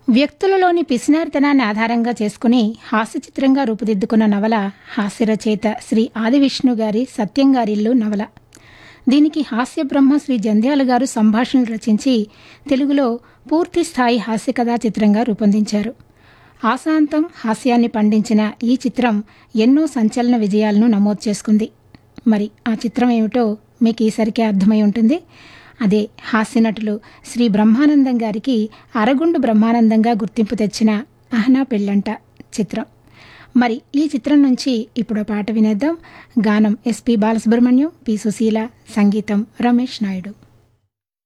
వ్యక్తులలోని పిసినారితనాన్ని ఆధారంగా చేసుకుని హాస్య చిత్రంగా రూపుదిద్దుకున్న నవల హాస్య రచయిత శ్రీ ఆదివిష్ణు గారి సత్యం గారిల్లు నవల దీనికి హాస్య బ్రహ్మ శ్రీ జంధ్యాల గారు సంభాషణలు రచించి తెలుగులో పూర్తి స్థాయి హాస్య కథా చిత్రంగా రూపొందించారు ఆశాంతం హాస్యాన్ని పండించిన ఈ చిత్రం ఎన్నో సంచలన విజయాలను నమోదు చేసుకుంది మరి ఆ చిత్రం ఏమిటో మీకు ఈసరికే అర్థమై ఉంటుంది అదే హాస్యనటులు శ్రీ బ్రహ్మానందం గారికి అరగుండు బ్రహ్మానందంగా గుర్తింపు తెచ్చిన అహనా పెళ్ళంట చిత్రం మరి ఈ చిత్రం నుంచి ఇప్పుడు పాట వినేద్దాం గానం ఎస్పి బాలసుబ్రహ్మణ్యం పి సుశీల సంగీతం రమేష్ నాయుడు